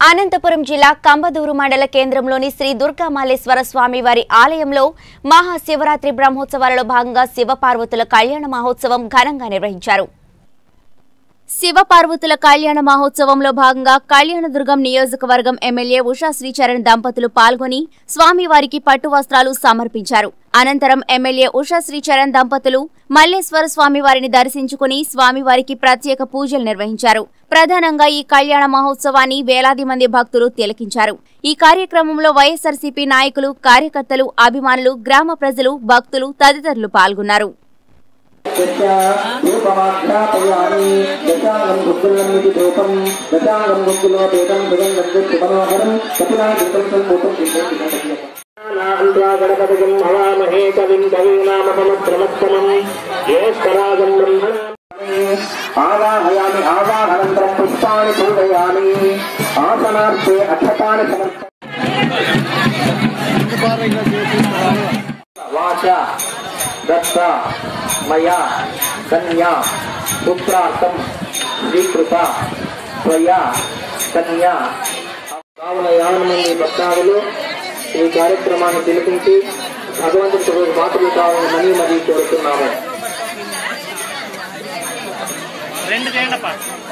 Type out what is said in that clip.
అనంతపురం జిల్లా కంబదూరు మండల కేంద్రంలోని శ్రీ దుర్గామాలేశ్వర స్వామి వారి ఆలయంలో మహాశివరాత్రి బ్రహ్మోత్సవాలలో భాగంగా శివపార్వతుల కళ్యాణ మహోత్సవం ఘనంగా నిర్వహించారు శివపార్వతుల కళ్యాణ మహోత్సవంలో భాగంగా కళ్యాణదుర్గం నియోజకవర్గం ఎమ్మెల్యే ఉషా శ్రీచరణ్ దంపతులు పాల్గొని స్వామివారికి పట్టు వస్త్రాలు సమర్పించారు అనంతరం ఎమ్మెల్యే ఉషా శ్రీచరణ్ దంపతులు మల్లేశ్వర స్వామివారిని దర్శించుకుని స్వామివారికి ప్రత్యేక పూజలు నిర్వహించారు ప్రధానంగా ఈ కళ్యాణ మహోత్సవాన్ని వేలాది మంది భక్తులు తిలకించారు ఈ కార్యక్రమంలో వైఎస్ఆర్సీపీ నాయకులు కార్యకర్తలు అభిమానులు గ్రామ ప్రజలు భక్తులు తదితరులు పాల్గొన్నారు రూపమాఖ్యాపయామి దశాంగం గుగ్గులమితి రూపం దశాంగం గుగ్గులోపేతం జగన్మనోహరం కపిలాదికం సంభూతం గణపతిం హవామహే కవిం కవీనామపమక్రమత్తమం జ్యేష్ఠరాజం బ్రహ్మణ ఆవాహయామి ఆవాహనంతరం పుష్పాన్ని పూజయామి ఆసనార్థే అక్షతాన్ని సమర్పయామి వాచ దత్త మయా కన్యా పుత్రార్థం స్వీకృత త్వయా కన్యా కావున యావన మంది భక్తాదులు ఈ కార్యక్రమాన్ని పిలిపించి భగవంతుడితో మాతృలు కావాలని మనీ మరీ కోరుతున్నాము రెండు చేయండి